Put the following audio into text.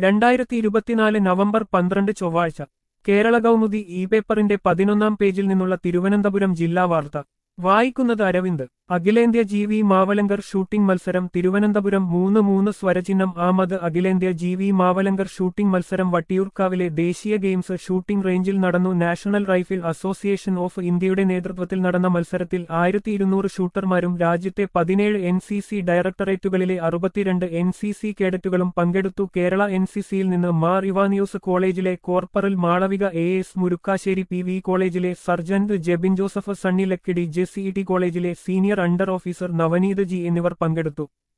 രണ്ടായിരത്തി ഇരുപത്തിനാല് നവംബർ പന്ത്രണ്ട് ചൊവ്വാഴ്ച കേരള കൗമുദി ഇ പേപ്പറിന്റെ പതിനൊന്നാം പേജിൽ നിന്നുള്ള തിരുവനന്തപുരം ജില്ലാ വാർത്ത വായിക്കുന്നത് അരവിന്ദ് അഖിലേന്ത്യാ ജി വി മാവലങ്കർ ഷൂട്ടിംഗ് മത്സരം തിരുവനന്തപുരം മൂന്ന് മൂന്ന് സ്വരചിഹ്നം ആമത് അഖിലേന്ത്യാ ജി വി മാവലങ്കർ ഷൂട്ടിംഗ് മത്സരം വട്ടിയൂർക്കാവിലെ ദേശീയ ഗെയിംസ് ഷൂട്ടിംഗ് റേഞ്ചിൽ നടന്നു നാഷണൽ റൈഫിൾ അസോസിയേഷൻ ഓഫ് ഇന്ത്യയുടെ നേതൃത്വത്തിൽ നടന്ന മത്സരത്തിൽ ആയിരത്തി ഇരുന്നൂറ് ഷൂട്ടർമാരും രാജ്യത്തെ പതിനേഴ് എൻ സി സി ഡയറക്ടറേറ്റുകളിലെ അറുപത്തിരണ്ട് എൻ സി സി കേഡറ്റുകളും പങ്കെടുത്തു കേരള എൻ സി സിയിൽ നിന്ന് മാർ ഇവാനിയോസ് കോളേജിലെ corporal Malavika A S Murukkassery P V കോളേജിലെ sergeant Jebin Joseph Sunny Lakkidi J C T കോളേജിലെ senior under officer Navaneeth G എന്നിവർ പങ്കെടുത്തു